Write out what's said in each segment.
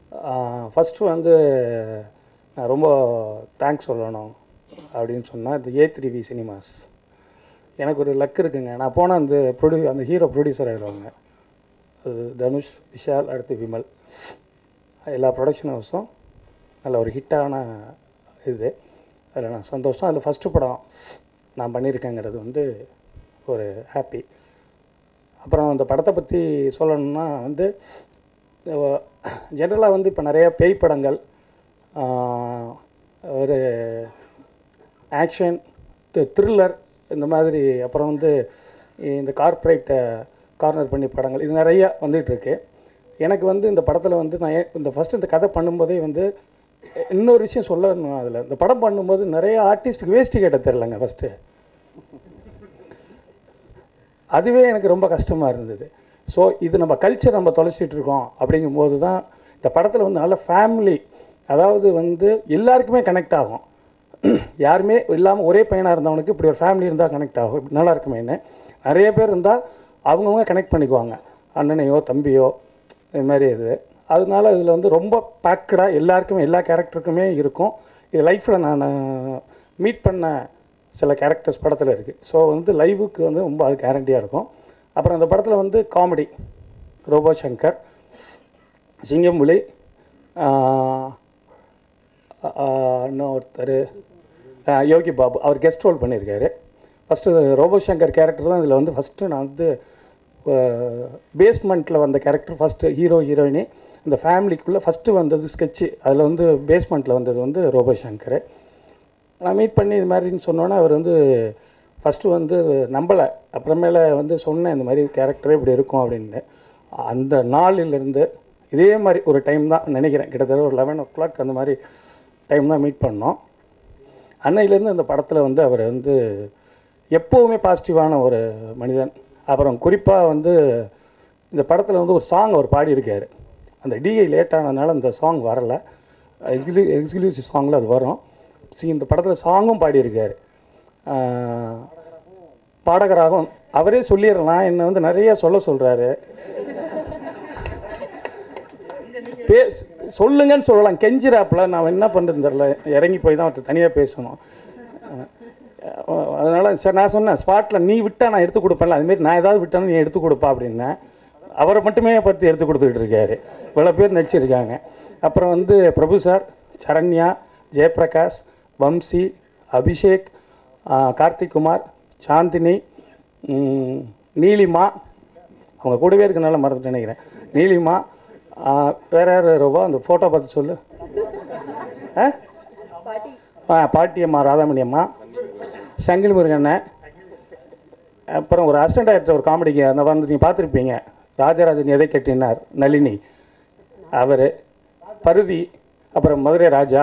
first வந்து நான் ரொம்ப தேங்க்ஸ் சொல்லணும் அப்படின்னு சொன்னால் இந்த ஏ த்ரீ வி சினிமாஸ் எனக்கு ஒரு லக் இருக்குங்க நான் போனால் அந்த ப்ரொடியூ அந்த ஹீரோ ப்ரொடியூசர் ஆகிடுவாங்க அது தனுஷ் விஷால் அடுத்து விமல் எல்லா ப்ரொடக்ஷன் ஹவுஸும் நல்ல ஒரு ஹிட்டான இது அதில் நான் சந்தோஷம் அதில் ஃபஸ்ட்டு படம் நான் பண்ணியிருக்கேங்கிறது வந்து ஒரு ஹாப்பி அப்புறம் அந்த படத்தை பற்றி சொல்லணும்னா வந்து ஜென்ரலாக வந்து இப்போ நிறைய பேய் படங்கள் ஆஹ், ஒரு ஆக்ஷன் த்ரில்லர் இந்த மாதிரி அப்புறம் வந்து இந்த கார்ப்பரேட்டை கார்னர் பண்ணி படங்கள் இது நிறைய வந்துகிட்டு இருக்கு எனக்கு வந்து இந்த படத்தில் வந்து நான் ஏன் இந்த ஃபஸ்ட்டு இந்த கதை பண்ணும்போதே வந்து இன்னொரு விஷயம் சொல்லணும் அதில் இந்த படம் பண்ணும்போது நிறைய ஆர்டிஸ்ட்டுக்கு வேஸ்டி கேட்ட தெரிலங்க ஃபஸ்ட்டு அதுவே எனக்கு ரொம்ப கஷ்டமாக இருந்தது ஸோ இது நம்ம கல்ச்சர் நம்ம தொலைச்சிட்டு இருக்கோம் அப்படிங்கும்போது தான் இந்த படத்தில் வந்து நல்ல ஃபேமிலி அதாவது வந்து எல்லாருக்குமே கனெக்ட் ஆகும் யாருமே இல்லாமல் ஒரே பையனாக இருந்தவனுக்கு இப்படி ஒரு ஃபேமிலி இருந்தால் கனெக்ட் ஆகும் இப்படி நல்லா இருக்குமேன்னு நிறைய பேர் இருந்தால் அவங்கவுங்க கனெக்ட் பண்ணிக்குவாங்க அண்ணனையோ தம்பியோ இது மாதிரி இது அதனால இதில் வந்து ரொம்ப பேக்கடாக எல்லாருக்குமே எல்லா கேரக்டருக்குமே இருக்கும் இது லைஃப்பில் நான் மீட் பண்ண சில கேரக்டர்ஸ் படத்தில் இருக்குது ஸோ வந்து லைவுக்கு வந்து ரொம்ப அது கேரண்டியாக இருக்கும் அப்புறம் இந்த படத்தில் வந்து காமெடி ரோபோ சங்கர் சிங்கம்புலி ஆஹ், ஆஹ், இன்னும் ஒருத்தர் ஆஹ், யோகி பாபு அவர் கெஸ்ட் ரோல் பண்ணியிருக்காரு ஃபஸ்ட்டு ரோபோ சங்கர் கேரக்டர் தான் இதில் வந்து ஃபஸ்ட்டு நான் வந்து பேஸ்மெண்ட்டில் வந்த கேரக்டர் ஃபஸ்ட்டு ஹீரோ ஹீரோயினி இந்த ஃபேமிலிக்குள்ளே ஃபஸ்ட்டு வந்தது ஸ்கெட்சு அதில் வந்து பேஸ்மெண்ட்டில் வந்தது வந்து ரோபோ சங்கர் நான் மீட் பண்ணி இது மாதிரின்னு சொன்னோன்னே அவர் வந்து ஃபஸ்ட்டு வந்து நம்பலை அப்புறமேல வந்து சொன்னேன் இந்த மாதிரி கேரக்டரே இப்படி இருக்கும் அப்படின்னு அந்த நாளிலிருந்து இதே மாதிரி ஒரு டைம் தான் நினைக்கிறேன் கிட்டத்தட்ட ஒரு லெவன் ஓ கிளாக் அந்த மாதிரி டைம் தான் மீட் பண்ணோம் அன்னையிலேருந்து அந்த படத்தில் வந்து அவர் வந்து எப்போவுமே பாசிட்டிவான ஒரு மனிதன் அப்புறம் குறிப்பாக வந்து இந்த படத்தில் வந்து ஒரு சாங் அவர் பாடியிருக்காரு அந்த டிஐ லேட் ஆனதுனால அந்த சாங் வரல எக்ஸிக்யூ எக்ஸிக்யூட்டிவ் சாங்கில் அது வரும் சி இந்த படத்தில் சாங்கும் பாடியிருக்காரு ஆஹ், பாடகராகவும் அவரே சொல்லிடலாம் என்னை வந்து நிறைய சொல்ல சொல்கிறாரு பே சொல்லுங்கன்னு சொல்லலாம் கெஞ்சிராப்புல நான் என்ன பண்ணுறது தெரில இறங்கி போய் தான் அவர்கிட்ட தனியாக பேசணும் அஹ் அதனால சரி நான் சொன்னேன் ஸ்பாட்டில் நீ விட்டா நான் எடுத்து கொடுப்பேன்ல அதுமாரி நான் ஏதாவது விட்டேன்னு நீ எடுத்து கொடுப்பா அப்படின்னேன் அவரை மட்டுமே பற்றி எடுத்து கொடுத்துக்கிட்டு இருக்காரு இவ்வளோ பேர் நடிச்சிருக்காங்க அப்புறம் வந்து பிரபு சார் சரண்யா ஜெயபிரகாஷ் வம்சி அபிஷேக் ஆஹ் கார்த்திக் குமார் சாந்தினி ம், நீலிமா அவங்க கூடவே இருக்கனால மறந்துட்டு நினைக்கிறேன் நீலிமா ஆஹ் வேற யார் ரூபா அந்த ஃபோட்டோ பார்த்து சொல்லு ஆ ஆ பாட்டியம்மா ராதாமணி அம்மா சங்கிலி முருகண்ணன் அப்புறம் ஒரு அசிஸ்டன்ட் டைரக்டர் ஒரு காமெடிக்கு அந்த வந்து நீங்கள் பார்த்துருப்பீங்க ராஜராஜன் எதை கட்டினார் நளினி அவர் பருதி அப்புறம் மதுரை ராஜா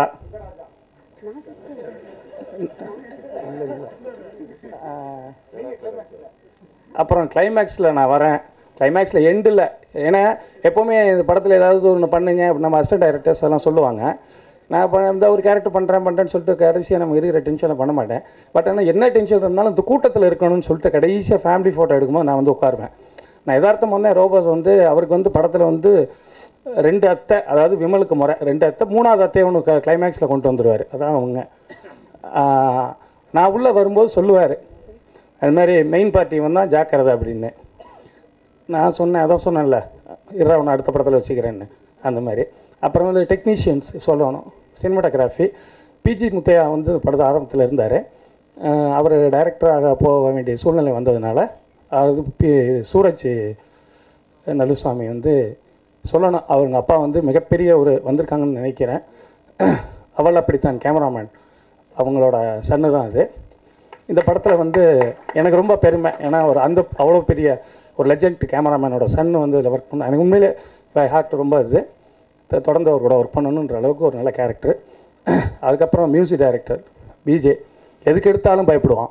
அப்புறம் கிளைமேக்ஸில் நான் வரேன் கிளைமேக்ஸில் எண்டில் ஏன்னா எப்போவுமே இந்த படத்தில் ஏதாவது ஒன்று பண்ணுங்க அப்படி நம்ம அசிஸ்டன்ட் டைரக்டர்ஸ் எல்லாம் சொல்லுவாங்க நான் இப்போ இந்த ஒரு கேரக்டர் பண்ணுறேன் பண்ணுறேன்னு சொல்லிட்டு கடைசியாக நம்ம இருக்கிற டென்ஷனை பண்ண மாட்டேன் பட் ஆனால் என்ன டென்ஷன் இருந்தாலும் இந்த கூட்டத்தில் இருக்கணும்னு சொல்லிட்டு கடைசியாக ஃபேமிலி ஃபோட்டோ எடுக்கும்போது நான் வந்து உட்காருவேன் நான் யதார்த்தம் வந்தேன் ரோபோஸ் வந்து அவருக்கு வந்து படத்தில் வந்து ரெண்டு அத்தை அதாவது விமலுக்கு முறை ரெண்டு அத்தை மூணாவது அத்தையை ஒன்று கிளைமேக்ஸில் கொண்டு வந்துடுவார் அதான் அவங்க ஆஹ், நான் உள்ளே வரும்போது சொல்லுவார் அது மாதிரி மெயின் பார்ட்டி வந்தால் ஜாக்கிரதை அப்படின்னு நான் சொன்னேன் அதான் சொன்னேன்ல இரா உன்னை அடுத்த படத்தில் வச்சுக்கிறேன்னு அந்த மாதிரி அப்புறம் வந்து டெக்னீஷியன்ஸ் சொல்லணும் சினிமாட்டோகிராஃபி பிஜி முத்தையா வந்து படத்தை ஆரம்பத்தில் இருந்தார் அவர் டைரக்டராக போக வேண்டிய சூழ்நிலை வந்ததுனால அது பி சூரஜ் நல்லுசாமி வந்து சொல்லணும் அவங்க அப்பா வந்து மிகப்பெரிய ஒரு வந்திருக்காங்கன்னு நினைக்கிறேன் அவள் அப்படித்தான் கேமராமேன் அவங்களோட சன்னு தான் அது இந்த படத்தில் வந்து எனக்கு ரொம்ப பெருமை ஏன்னா ஒரு அந்த அவ்வளோ பெரிய ஒரு லெஜெண்ட் கேமராமேனோட சன்னு வந்து இதில் ஒர்க் பண்ண எனக்கு உண்மையிலே பை ஹார்ட் ரொம்ப இது தொ- தொடர்ந்து அவர் கூட ஒர்க் பண்ணணுன்ற அளவுக்கு ஒரு நல்ல கேரக்டர் அதுக்கப்புறம் மியூசிக் டைரக்டர் பிஜே எதுக்கு எடுத்தாலும் பயப்படுவான்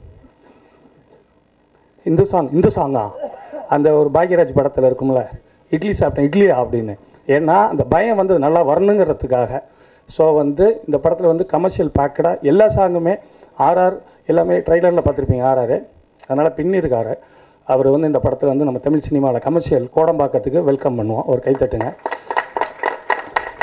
இந்த சாங் இந்த சாங்கா அந்த ஒரு பாக்யராஜ் படத்தில் இருக்கும்ல இட்லி சாப்பிட்டேன் இட்லியா அப்படின்னு ஏன்னா அந்த பயம் வந்து நல்லா வரணுங்கிறதுக்காக ஸோ வந்து இந்த படத்தில் வந்து கமர்ஷியல் பேக்கடாக எல்லா சாங்குமே ஆர்ஆர் எல்லாமே ட்ரைலரில் பார்த்துருப்பீங்க ஆர்ஆர் அதனால் பின்னி இருக்காரு அவர் வந்து இந்த படத்தில் வந்து நம்ம தமிழ் சினிமாவில் கமர்ஷியல் கோடம்பாக்கத்துக்கு வெல்கம் பண்ணுவோம் ஒரு கைத்தட்டுங்க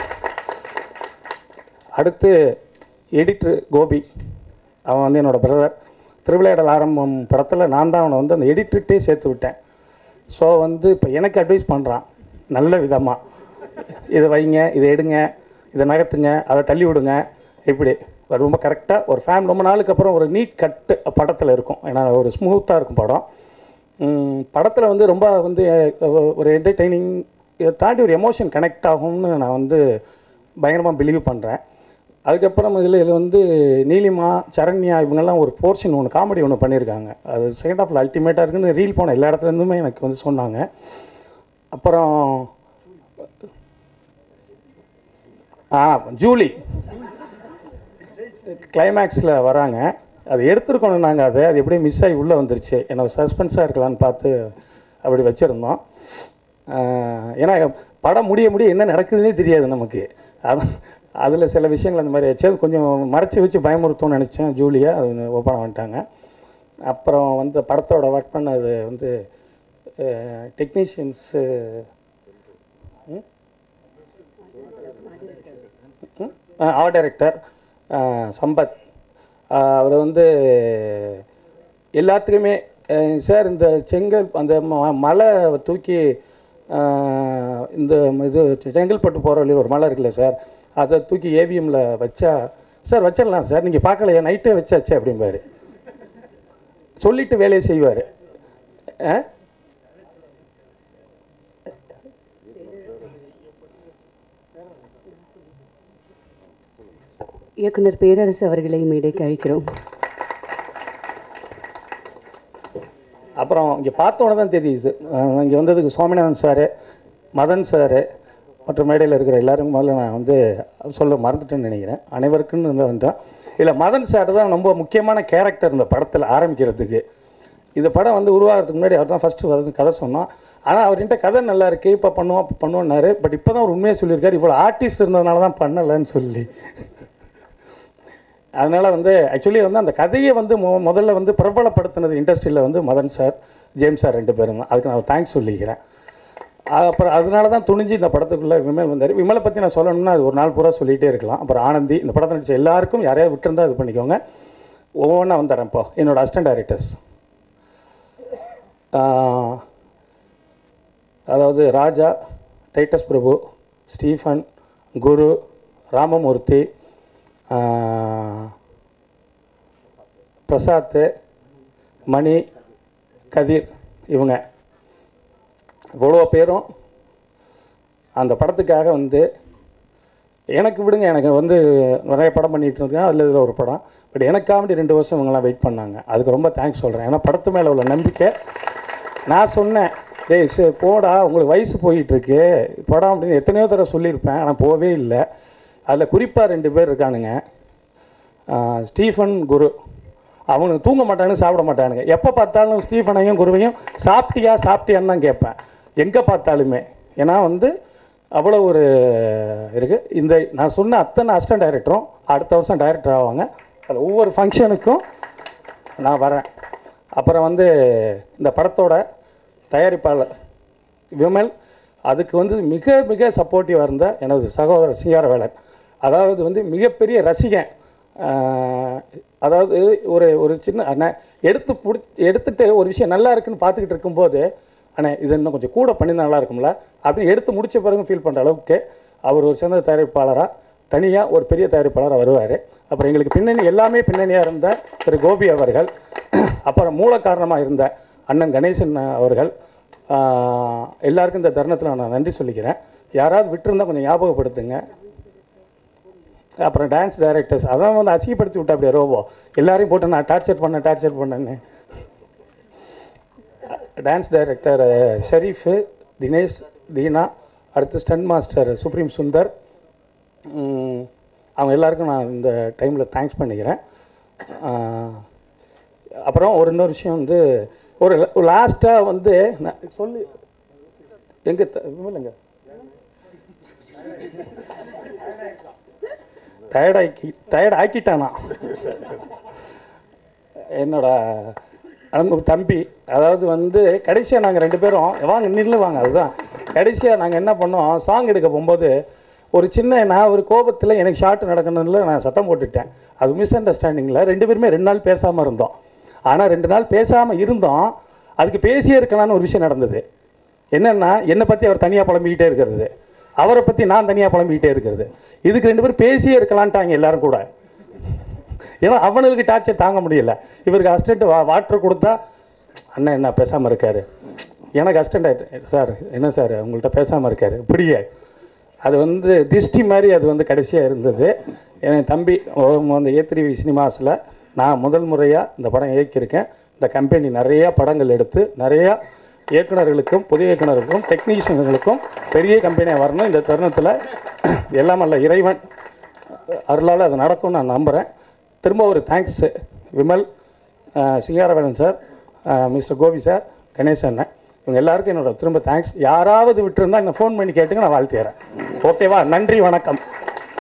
அடுத்து எடிட்ரு கோபி அவன் வந்து என்னோடய பிரதர் திருவிளையாடல் ஆரம்பம் படத்தில் நான் தான் அவனை வந்து அந்த எடிட்டர்கிட்டே சேர்த்து விட்டேன் ஸோ வந்து இப்போ எனக்கு அட்வைஸ் பண்ணுறான் நல்ல விதமாக இதை வைங்க இதை எடுங்க இதை நகர்த்துங்க அதை தள்ளி விடுங்க இப்படி ரொம்ப கரெக்டாக ஒரு ஃபேன் ரொம்ப நாளுக்கு அப்புறம் ஒரு நீட் கட்டு படத்தில் இருக்கும் ஏன்னா ஒரு ஸ்மூத்தாக இருக்கும் படம் படத்தில் வந்து ரொம்ப வந்து அஹ், ஒரு என்டர்டெய்னிங் இதை தாண்டி ஒரு எமோஷன் கனெக்ட் ஆகும்னு நான் வந்து பயங்கரமாக பிலீவ் பண்ணுறேன் அதுக்கப்புறம் இதில் இதில் வந்து நீலிமா சரண்யா இவங்கெல்லாம் ஒரு போர்ஷன் ஒன்று காமெடி ஒன்று பண்ணியிருக்காங்க அது செகண்ட் ஹாஃபில் அல்டிமேட்டாக இருக்குன்னு ரீல் போன எல்லா இடத்துலேருந்துமே எனக்கு வந்து சொன்னாங்க அப்புறம் ஆ ஜூலி கிளைமேக்ஸில் வராங்க அது எடுத்துருக்கணும் நாங்கள் அதை அது எப்படியும் மிஸ் ஆகி உள்ளே வந்துருச்சு என்ன சஸ்பென்ஸாக இருக்கலான்னு பார்த்து அப்படி வச்சுருந்தோம் ஏன்னா படம் முடிய முடிய என்ன நடக்குதுன்னே தெரியாது நமக்கு அது அதில் சில விஷயங்கள் அந்த மாதிரி ஆச்சு அது கொஞ்சம் மறைச்சி வச்சு பயமுறுத்தும்னு நினச்சேன் ஜூலியா அது ஓப்பன் பண்ணிட்டாங்க அப்புறம் வந்து படத்தோட ஒர்க் பண்ணது வந்து டெக்னீஷியன்ஸு ஆர்ட் டைரக்டர் சம்பத் ஆஹ் அவர் வந்து எல்லாத்துக்குமே அஹ் சார் இந்த செங்கல் அந்த ம- மலை தூக்கி ஆஹ் இந்த இது செங்கல்பட்டு போகிற வழியில் ஒரு மலை இருக்குல்ல சார் அதை தூக்கி ஏவிஎம்மில் வச்சா சார் வச்சிடலாம் சார் நீங்கள் பார்க்கலையா நைட்டே வச்சாச்சு அப்படிம்பாரு சொல்லிட்டு வேலையை செய்வார் ஆ இயக்குனர் பேரரசு அவர்களை மேடைக்கு அழைக்கிறோம் அப்புறம் இங்கே பார்த்த உடனே தான் தெரியுது இங்கே வந்ததுக்கு சுவாமிநாதன் சார் மதன் சார் மற்றும் மேடையில் இருக்கிற எல்லாரும் முதல்ல நான் வந்து சொல்ல மறந்துட்டேன்னு நினைக்கிறேன் அனைவருக்குன்னு வந்து வந்தேன் இல்லை மதன் சார் தான் ரொம்ப முக்கியமான கேரக்டர் இந்த படத்தில் ஆரம்பிக்கிறதுக்கு இந்த படம் வந்து உருவாகிறதுக்கு முன்னாடி அவர் தான் ஃபஸ்ட்டு வந்து கதை சொன்னோம் ஆனால் அவர்கிட்ட கதை நல்லா இருக்கு இப்போ பண்ணுவோம் அப்போ பண்ணுவோன்னாரு பட் இப்போ தான் ஒரு உண்மையை சொல்லியிருக்காரு இவ்வளோ ஆர்டிஸ்ட் இருந்ததுனால தான் பண்ணலைன்னு சொல்லி அதனால் வந்து ஆக்சுவலி வந்து அந்த கதையை வந்து மொ முதல்ல வந்து பிரபலப்படுத்தினது இண்டஸ்ட்ரியில் வந்து மதன் சார் ஜேம்ஸ் சார் ரெண்டு பேரும் தான் அதுக்கு நான் தேங்க்ஸ் சொல்லிக்கிறேன் அது அப்புறம் அதனால தான் துணிஞ்சு இந்த படத்துக்குள்ளே விமல் வந்தார் விமலை பற்றி நான் சொல்லணும்னா அது ஒரு நாள் பூரா சொல்லிகிட்டே இருக்கலாம் அப்புறம் ஆனந்தி இந்த படத்தை நடிச்ச எல்லாருக்கும் யாரையாவது விட்டுருந்தா இது பண்ணிக்கோங்க ஒவ்வொன்றா வந்துடுறேன் இப்போ என்னோட அசிஸ்டன்ட் டைரக்டர்ஸ் அதாவது ராஜா டைட்டஸ் பிரபு ஸ்டீஃபன் குரு ராமமூர்த்தி ஆஹ், பிரசாத் மணி கதிர் இவங்க இவ்வளோ பேரும் அந்த படத்துக்காக வந்து எனக்கு விடுங்க எனக்கு வந்து நிறைய படம் பண்ணிகிட்டு இருக்கேன் அதில் இதில் ஒரு படம் பட் எனக்காண்டி ரெண்டு வருஷம் இவங்கெல்லாம் வெயிட் பண்ணாங்க அதுக்கு ரொம்ப தேங்க்ஸ் சொல்கிறேன் ஏன்னா படத்து மேலே உள்ள நம்பிக்கை நான் சொன்னேன் டேய் சரி போடா உங்களுக்கு வயசு போயிட்டு இருக்கு படம் அப்படின்னு எத்தனையோ தடவை சொல்லியிருப்பேன் ஆனால் போகவே இல்லை அதில் குறிப்பாக ரெண்டு பேர் இருக்கானுங்க ஆஹ் ஸ்டீஃபன் குரு அவனுக்கு தூங்க மாட்டானுங்க சாப்பிட மாட்டானுங்க எப்போ பார்த்தாலும் ஸ்டீஃபனையும் குருவையும் சாப்பிட்டியா சாப்பிட்டியான்னு தான் கேட்பேன் எங்கே பார்த்தாலுமே ஏன்னா வந்து அவ்வளோ ஒரு இருக்குது இந்த நான் சொன்ன அத்தனை அசிஸ்டன்ட் டைரக்டரும் அடுத்த வருஷம் டைரக்டர் ஆவாங்க அது ஒவ்வொரு ஃபங்க்ஷனுக்கும் நான் வரேன் அப்புறம் வந்து இந்த படத்தோட தயாரிப்பாளர் விமல் அதுக்கு வந்து மிக மிக சப்போர்ட்டிவாக இருந்த எனது சகோதரர் சிங்காரவேலன் அதாவது வந்து மிகப்பெரிய ரசிகன் ஆஹ் அதாவது ஒரு ஒரு சின்ன அண்ணா எடுத்து பிடி எடுத்துட்டு ஒரு விஷயம் நல்லா இருக்குன்னு பார்த்துக்கிட்டு இருக்கும்போது அண்ணே இது இன்னும் கொஞ்சம் கூட பண்ணியிருந்தா நல்லா இருக்கும்ல அப்படின்னு எடுத்து முடிச்ச பிறகு ஃபீல் பண்ணுற அளவுக்கு அவர் ஒரு சிறந்த தயாரிப்பாளராக தனியாக ஒரு பெரிய தயாரிப்பாளராக வருவார் அப்புறம் எங்களுக்கு பின்னணி எல்லாமே பின்னணியாக இருந்த திரு கோபி அவர்கள் அப்புறம் மூல காரணமாக இருந்த அண்ணன் கணேசன் அவர்கள் ஆஹ் எல்லாருக்கும் இந்த தருணத்தில் நான் நன்றி சொல்லிக்கிறேன் யாராவது விட்டுருந்தா கொஞ்சம் ஞாபகப்படுத்துங்க அப்புறம் டான்ஸ் டைரக்டர்ஸ் அதான் வந்து அசிங்கப்படுத்தி விட்டா அப்படியே ரோபோ எல்லாரையும் போட்டு நான் டார்ச்சர் பண்ணேன் டார்ச்சர் பண்ணேன்னு டான்ஸ் டைரக்டர் ஷெரீஃபு தினேஷ் தீனா அடுத்து ஸ்டன் மாஸ்டர் சுப்ரீம் சுந்தர் உம், அவங்க எல்லாருக்கும் நான் இந்த டைமில் தேங்க்ஸ் பண்ணிக்கிறேன் ஆஹ், அப்புறம் ஒரு இன்னொரு விஷயம் வந்து ஒரு லாஸ்ட்டாக வந்து நான் சொல்லி எங்கே விமலுங்க டயர்டாக்கி டயர்ட் ஆக்கிட்டானா என்னோட அன்பு தம்பி அதாவது வந்து கடைசியாக நாங்கள் ரெண்டு பேரும் வாங்க நில்லு வாங்க அதுதான் கடைசியாக நாங்கள் என்ன பண்ணோம் சாங் எடுக்க போகும்போது ஒரு சின்ன நான் ஒரு கோபத்தில் எனக்கு ஷார்ட் நடக்கணும்ல நான் சத்தம் போட்டுட்டேன் அது மிஸ் அண்டர்ஸ்டாண்டிங்கில் ரெண்டு பேருமே ரெண்டு நாள் பேசாமல் இருந்தோம் ஆனால் ரெண்டு நாள் பேசாமல் இருந்தோம் அதுக்கு பேசியே இருக்கலாம்னு ஒரு விஷயம் நடந்தது என்னன்னா என்னை பற்றி அவர் தனியாக புலம்பிக்கிட்டே இருக்கிறது அவரை பற்றி நான் தனியாக புலம்பிக்கிட்டே இருக்கிறது இதுக்கு ரெண்டு பேரும் பேசியே இருக்கலான்ட்டாங்க எல்லாரும் கூட ஏன்னா அவனுக்கு டார்ச்சர் தாங்க முடியல இவருக்கு அசிஸ்டன்ட் வா வாட்டர் கொடுத்தா அண்ணன் என்ன பேசாமல் இருக்காரு எனக்கு அசிஸ்டன்ட் சார் என்ன சார் உங்கள்கிட்ட பேசாமல் இருக்காரு இப்படியே அது வந்து திஷ்டி மாதிரி அது வந்து கடைசியாக இருந்தது என் தம்பி அந்த ஏ த்ரீ சினிமாஸில் நான் முதல் முறையாக இந்த படம் இயக்கியிருக்கேன் இந்த கம்பெனி நிறையா படங்கள் எடுத்து நிறையா இயக்குனர்களுக்கும் புதிய இயக்குனருக்கும் டெக்னீஷியன்களுக்கும் பெரிய கம்பெனியாக வரணும் இந்த தருணத்தில் எல்லாம் அல்ல இறைவன் அருளால் அது நடக்கும்னு நான் நம்புகிறேன் திரும்ப ஒரு தேங்க்ஸ் விமல் அஹ், சிங்காரவேலன் சார் அஹ், மிஸ்டர் கோபி சார் கணேசன் அண்ணன் இவங்க எல்லாருக்கும் என்னோட திரும்ப தேங்க்ஸ் யாராவது விட்டுருந்தா என்ன ஃபோன் பண்ணி கேட்டுங்க நான் வாழ்த்துறேன் ஓகேவா நன்றி வணக்கம்